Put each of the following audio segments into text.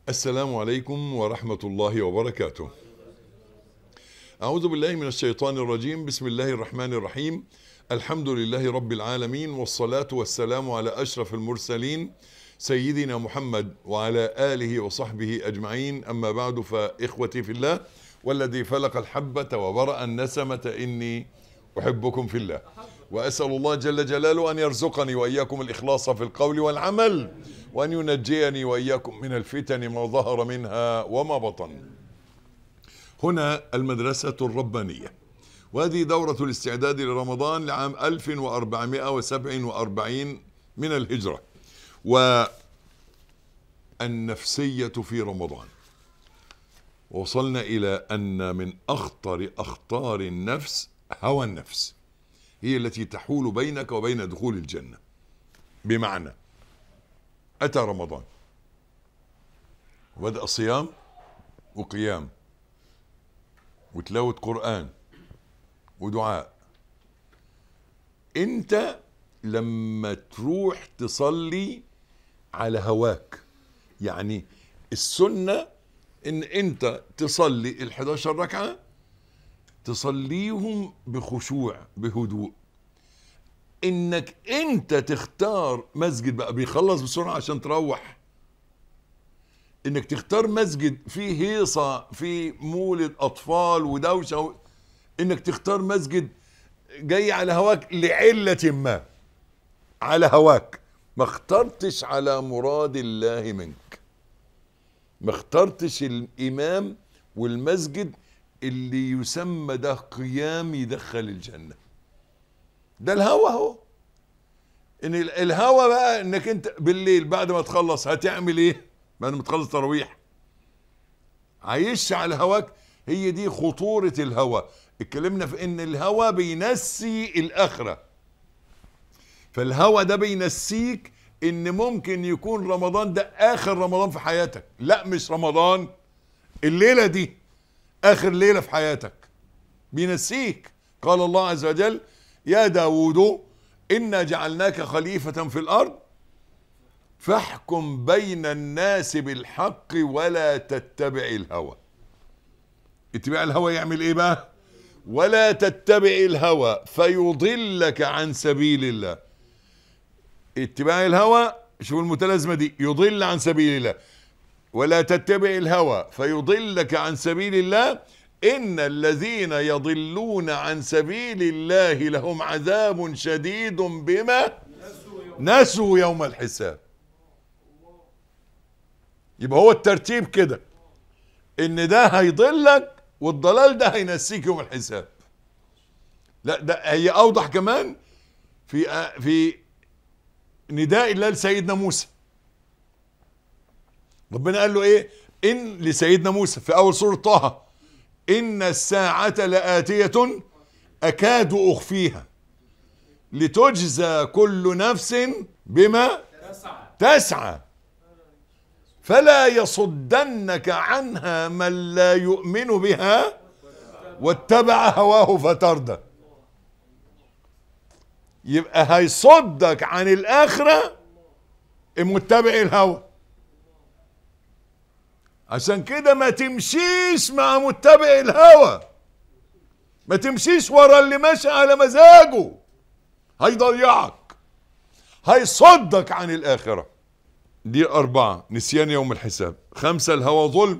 السلام عليكم ورحمة الله وبركاته. أعوذ بالله من الشيطان الرجيم، بسم الله الرحمن الرحيم. الحمد لله رب العالمين والصلاة والسلام على أشرف المرسلين سيدنا محمد وعلى آله وصحبه أجمعين، أما بعد فإخوتي في الله والذي فلق الحبة وبرأ النسمة إني أحبكم في الله. وأسأل الله جل جلاله أن يرزقني وإياكم الإخلاص في القول والعمل وأن ينجيني وإياكم من الفتن ما ظهر منها وما بطن هنا المدرسة الربانية وهذه دورة الاستعداد لرمضان لعام 1447 من الهجرة والنفسية في رمضان وصلنا إلى أن من أخطر أخطار النفس هوى النفس هي التي تحول بينك وبين دخول الجنة بمعنى أتى رمضان وبدأ صيام وقيام وتلاوة قرآن ودعاء أنت لما تروح تصلي على هواك يعني السنة إن أنت تصلي ال 11 ركعة تصليهم بخشوع بهدوء انك انت تختار مسجد بقى بيخلص بسرعه عشان تروح انك تختار مسجد فيه هيصه فيه مولد اطفال ودوشه و... انك تختار مسجد جاي على هواك لعله ما على هواك ما اخترتش على مراد الله منك ما اخترتش الامام والمسجد اللي يسمى ده قيام يدخل الجنة ده الهوى اهو ان الهوى بقى انك انت بالليل بعد ما تخلص هتعمل ايه بعد ما تخلص تراويح عايش على هواك هي دي خطورة الهوى اتكلمنا في ان الهوى بينسي الاخرة فالهوى ده بينسيك ان ممكن يكون رمضان ده اخر رمضان في حياتك لا مش رمضان الليلة دي اخر ليله في حياتك بينسيك قال الله عز وجل يا داود انا جعلناك خليفه في الارض فاحكم بين الناس بالحق ولا تتبع الهوى اتباع الهوى يعمل ايه بقى ولا تتبع الهوى فيضلك عن سبيل الله اتباع الهوى شوف المتلازمه دي يضل عن سبيل الله ولا تتبع الهوى فيضلك عن سبيل الله ان الذين يضلون عن سبيل الله لهم عذاب شديد بما نسوا يوم الحساب يبقى هو الترتيب كده ان ده هيضلك والضلال ده هينسيك يوم الحساب لا ده هي اوضح كمان في في نداء الله لسيدنا موسى ربنا قال له ايه ان لسيدنا موسى في اول سوره طه ان الساعه لاتيه اكاد اخفيها لتجزى كل نفس بما تسعى فلا يصدنك عنها من لا يؤمن بها واتبع هواه فتردى يبقى هيصدك عن الاخره متبع الهوى عشان كده ما تمشيش مع متبع الهوى ما تمشيش ورا اللي ماشي على مزاجه هيضيعك هيصدك عن الآخرة دي أربعة نسيان يوم الحساب خمسة الهوى ظلم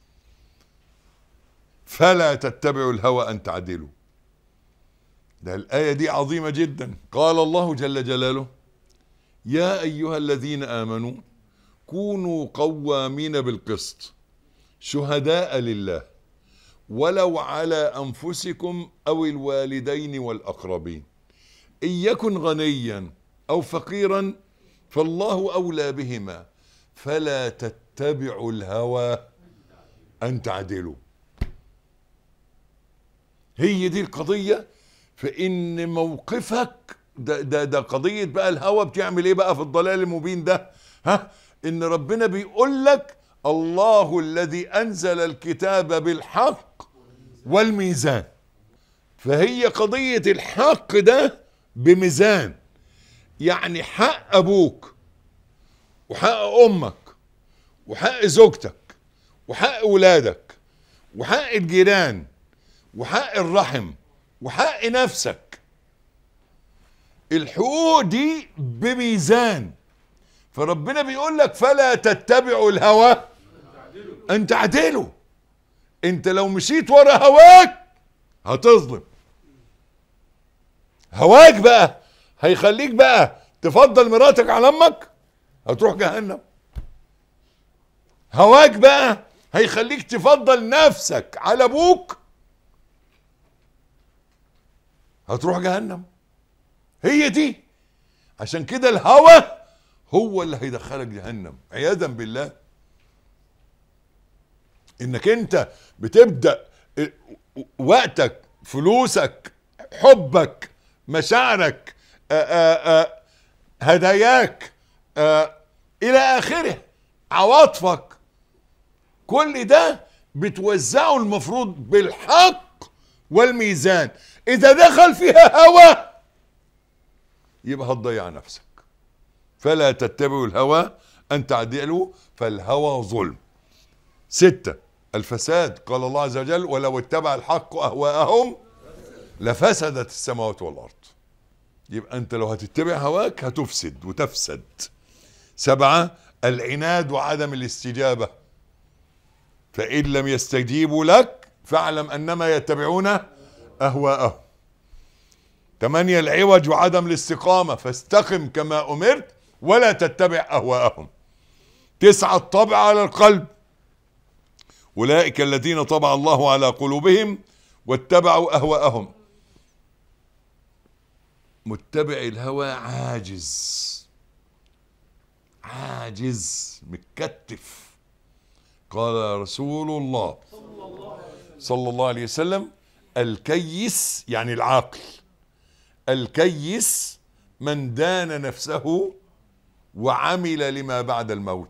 فلا تتبعوا الهوى أن تعدلوا ده الآية دي عظيمة جدا قال الله جل جلاله يا أيها الذين آمنوا كونوا قوامين بالقسط شهداء لله ولو على انفسكم او الوالدين والاقربين ان يكن غنيا او فقيرا فالله اولى بهما فلا تتبعوا الهوى ان تعدلوا هي دي القضيه فان موقفك ده ده ده قضيه بقى الهوى بتعمل ايه بقى في الضلال المبين ده ها ان ربنا بيقول لك الله الذي انزل الكتاب بالحق والميزان فهي قضيه الحق ده بميزان يعني حق ابوك وحق امك وحق زوجتك وحق ولادك وحق الجيران وحق الرحم وحق نفسك الحقوق دي بميزان فربنا بيقول لك فلا تتبعوا الهوى ان تعدلوا انت لو مشيت ورا هواك هتظلم هواك بقى هيخليك بقى تفضل مراتك على امك هتروح جهنم هواك بقى هيخليك تفضل نفسك على ابوك هتروح جهنم هي دي عشان كده الهوى هو اللي هيدخلك جهنم عياذا بالله انك انت بتبدا وقتك فلوسك حبك مشاعرك آآ آآ هداياك آآ الى اخره عواطفك كل ده بتوزعه المفروض بالحق والميزان اذا دخل فيها هوى يبقى هتضيع نفسك فلا تتبعوا الهوى ان تعدلوا فالهوى ظلم ستة الفساد قال الله عز وجل ولو اتبع الحق اهواءهم لفسدت السماوات والارض يبقى انت لو هتتبع هواك هتفسد وتفسد سبعة العناد وعدم الاستجابة فإن لم يستجيبوا لك فاعلم أنما يتبعون أهواءهم ثمانية العوج وعدم الاستقامة فاستقم كما أمرت ولا تتبع أهواءهم تسعة الطبع على القلب أولئك الذين طبع الله على قلوبهم واتبعوا أهواءهم متبع الهوى عاجز عاجز متكتف قال رسول الله صلى الله عليه وسلم الكيس يعني العاقل الكيس من دان نفسه وعمل لما بعد الموت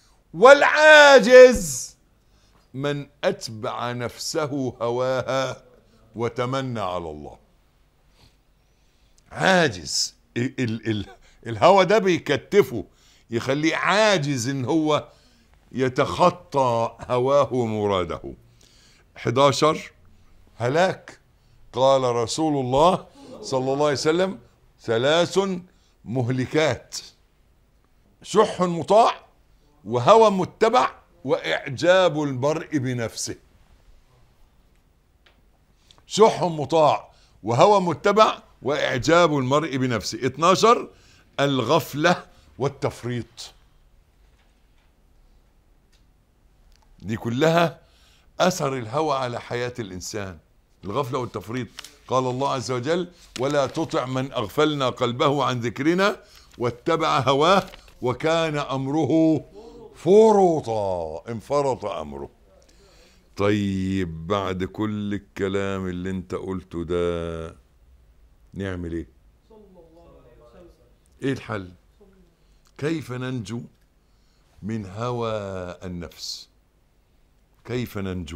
والعاجز من اتبع نفسه هواها وتمنى على الله عاجز ال ال ال الهوى ده بيكتفه يخليه عاجز ان هو يتخطى هواه ومراده 11 هلاك قال رسول الله صلى الله عليه وسلم ثلاث مهلكات شح مطاع وهوى متبع واعجاب المرء بنفسه شح مطاع وهوى متبع واعجاب المرء بنفسه 12 الغفله والتفريط دي كلها اثر الهوى على حياه الانسان الغفله والتفريط قال الله عز وجل ولا تطع من اغفلنا قلبه عن ذكرنا واتبع هواه وكان امره فرطا انفرط امره طيب بعد كل الكلام اللي انت قلته ده نعمل ايه ايه الحل كيف ننجو من هوى النفس كيف ننجو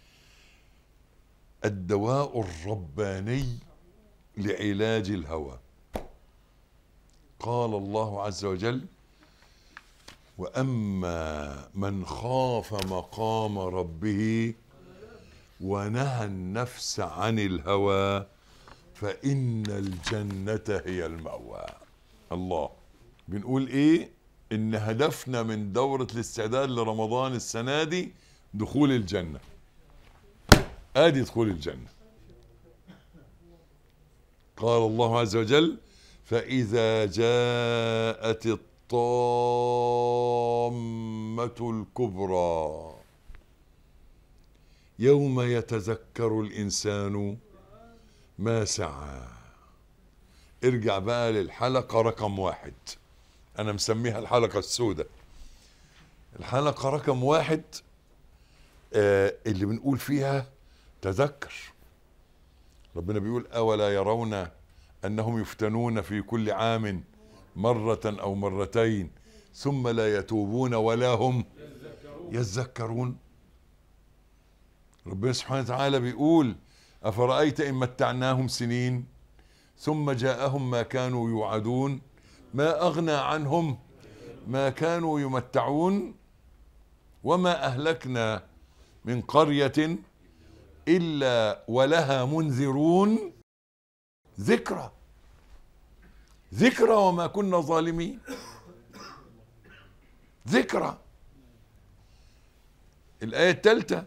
الدواء الرباني لعلاج الهوى قال الله عز وجل واما من خاف مقام ربه ونهى النفس عن الهوى فان الجنه هي الماوى الله بنقول ايه ان هدفنا من دورة الاستعداد لرمضان السنة دي دخول الجنة ادي دخول الجنة قال الله عز وجل فاذا جاءت الطامة الكبرى يوم يتذكر الانسان ما سعى ارجع بقى للحلقة رقم واحد انا مسميها الحلقة السوداء الحلقة رقم واحد آه اللي بنقول فيها تذكر ربنا بيقول اولا يرون انهم يفتنون في كل عام مرة او مرتين ثم لا يتوبون ولا هم يذكرون ربنا سبحانه وتعالى بيقول افرأيت ان متعناهم سنين ثم جاءهم ما كانوا يوعدون ما اغنى عنهم ما كانوا يمتعون وما أهلكنا من قرية إلا ولها منذرون ذكرى ذكرى وما كنا ظالمين ذكرى الآية الثالثة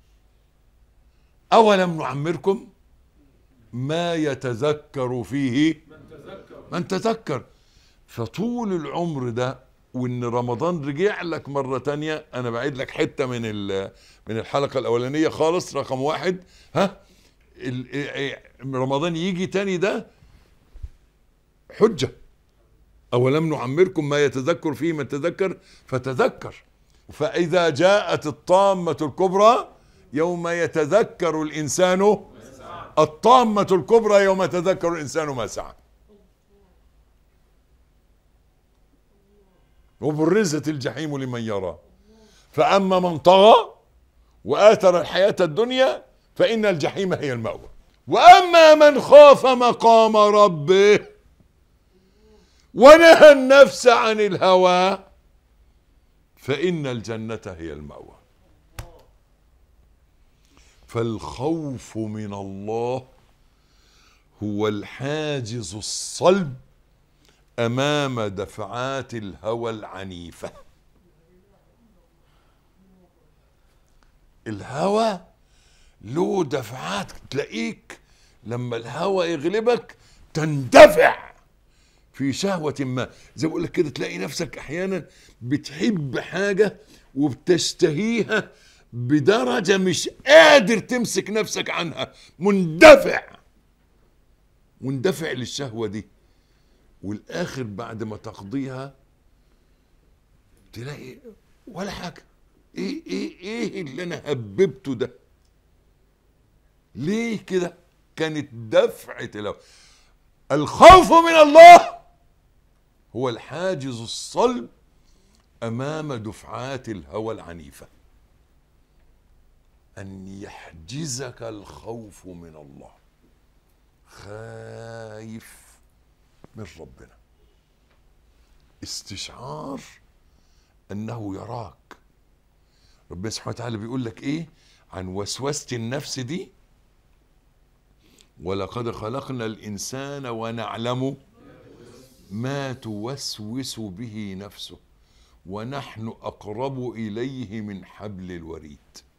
أولم نعمركم ما يتذكر فيه من تذكر فطول العمر ده وان رمضان رجع لك مرة تانية انا بعيد لك حتة من ال- من الحلقة الاولانية خالص رقم واحد ها ال- إيه- رمضان يجي تاني ده حجة أولم نعمركم ما يتذكر فيه من تذكر فتذكر فإذا جاءت الطامة الكبرى يوم يتذكر الإنسان الطامة الكبرى يوم يتذكر الإنسان ما سعى وبرزت الجحيم لمن يرى فأما من طغى وآثر الحياة الدنيا فإن الجحيم هي المأوى وأما من خاف مقام ربه ونهى النفس عن الهوى فإن الجنة هي المأوى فالخوف من الله هو الحاجز الصلب أمام دفعات الهوى العنيفة الهوى له دفعات تلاقيك لما الهوى يغلبك تندفع في شهوة ما زي ما بقول لك كده تلاقي نفسك احيانا بتحب حاجة وبتشتهيها بدرجة مش قادر تمسك نفسك عنها مندفع مندفع للشهوة دي والاخر بعد ما تقضيها تلاقي ولا حاجة ايه ايه ايه اللي انا هببته ده ليه كده كانت دفعة الهوى الخوف من الله هو الحاجز الصلب امام دفعات الهوى العنيفه ان يحجزك الخوف من الله خايف من ربنا استشعار انه يراك ربنا سبحانه وتعالى بيقول لك ايه عن وسوسه النفس دي ولقد خلقنا الانسان ونعلم ما توسوس به نفسه ونحن اقرب اليه من حبل الوريد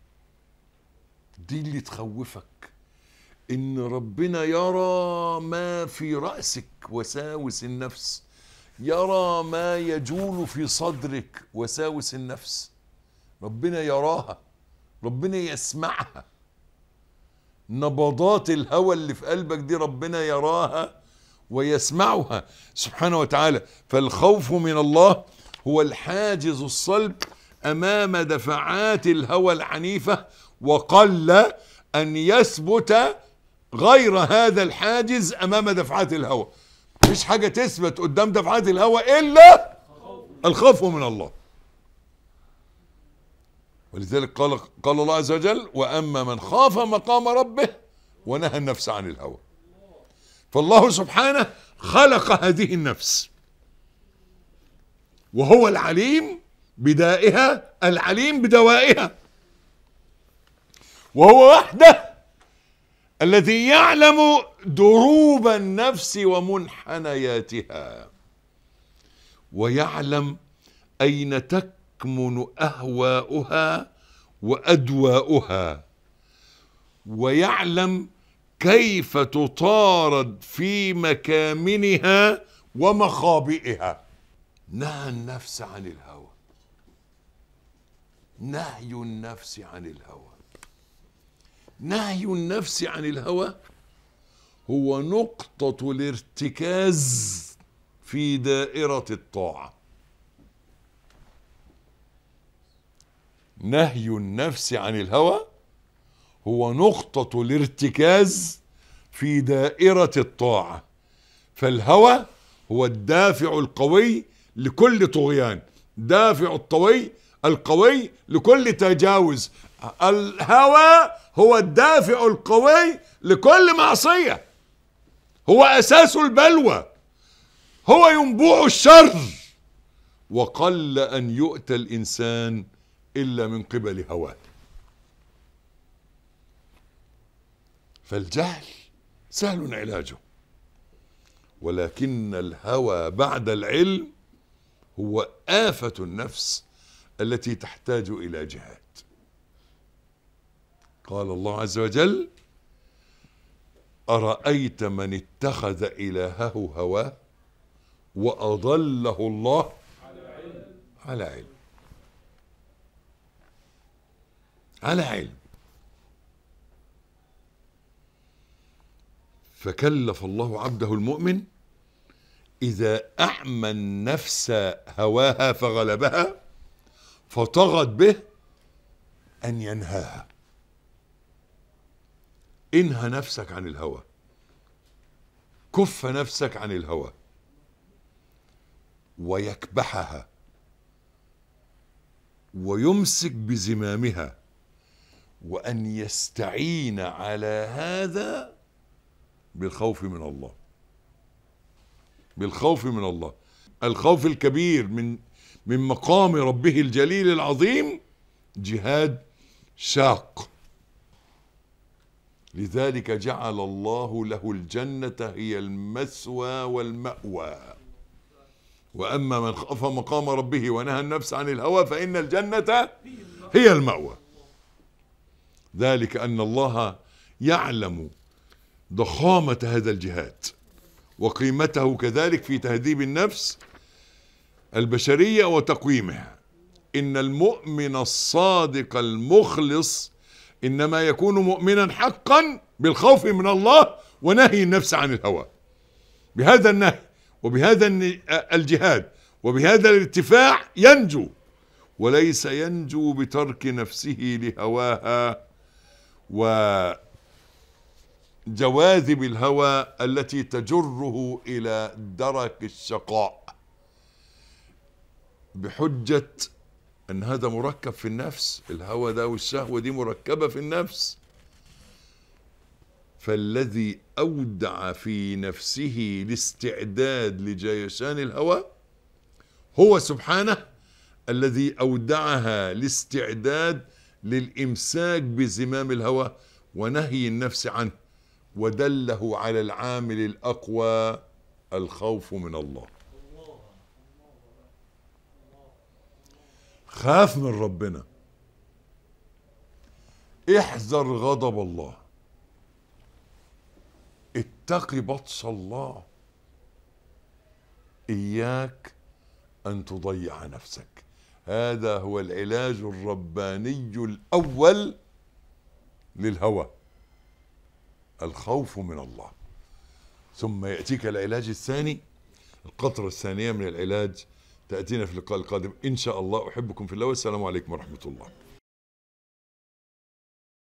دي اللي تخوفك ان ربنا يرى ما في راسك وساوس النفس يرى ما يجول في صدرك وساوس النفس ربنا يراها ربنا يسمعها نبضات الهوى اللي في قلبك دي ربنا يراها ويسمعها سبحانه وتعالى فالخوف من الله هو الحاجز الصلب امام دفعات الهوى العنيفه وقل ان يثبت غير هذا الحاجز امام دفعات الهوى مفيش حاجه تثبت قدام دفعات الهوى الا الخوف من الله ولذلك قال قال الله عز وجل واما من خاف مقام ربه ونهى النفس عن الهوى فالله سبحانه خلق هذه النفس وهو العليم بدائها العليم بدوائها وهو وحده الذي يعلم دروب النفس ومنحنياتها ويعلم اين تكمن اهواؤها وادواؤها ويعلم كيف تطارد في مكامنها ومخابئها نهى النفس عن الهوى نهي النفس عن الهوى نهي النفس عن الهوى هو نقطة الارتكاز في دائرة الطاعة نهي النفس عن الهوى هو نقطة الارتكاز في دائرة الطاعة فالهوى هو الدافع القوي لكل طغيان دافع الطوي القوي لكل تجاوز الهوى هو الدافع القوي لكل معصية هو أساس البلوى هو ينبوع الشر وقل أن يؤتى الإنسان إلا من قبل هواه فالجهل سهل علاجه ولكن الهوى بعد العلم هو آفة النفس التي تحتاج إلى جهاد قال الله عز وجل أرأيت من اتخذ إلهه هواه وأضله الله على علم على علم فكلف الله عبده المؤمن إذا أعمى النفس هواها فغلبها فطغت به أن ينهاها انهى نفسك عن الهوى كف نفسك عن الهوى ويكبحها ويمسك بزمامها وأن يستعين على هذا بالخوف من الله بالخوف من الله الخوف الكبير من من مقام ربه الجليل العظيم جهاد شاق لذلك جعل الله له الجنة هي المثوى والمأوى وأما من خاف مقام ربه ونهى النفس عن الهوى فإن الجنة هي المأوى ذلك أن الله يعلم ضخامة هذا الجهاد وقيمته كذلك في تهذيب النفس البشرية وتقويمها إن المؤمن الصادق المخلص إنما يكون مؤمنا حقا بالخوف من الله ونهي النفس عن الهوى بهذا النهي وبهذا الجهاد وبهذا الارتفاع ينجو وليس ينجو بترك نفسه لهواها وجواذب الهوى التي تجره إلى درك الشقاء بحجة أن هذا مركب في النفس الهوى ده والشهوة دي مركبة في النفس فالذي أودع في نفسه الاستعداد لجيشان الهوى هو سبحانه الذي أودعها الاستعداد للإمساك بزمام الهوى ونهي النفس عنه ودله على العامل الأقوى الخوف من الله خاف من ربنا احذر غضب الله اتق بطش الله اياك ان تضيع نفسك هذا هو العلاج الرباني الاول للهوى الخوف من الله ثم ياتيك العلاج الثاني القطره الثانيه من العلاج تاتينا في اللقاء القادم ان شاء الله احبكم في الله والسلام عليكم ورحمه الله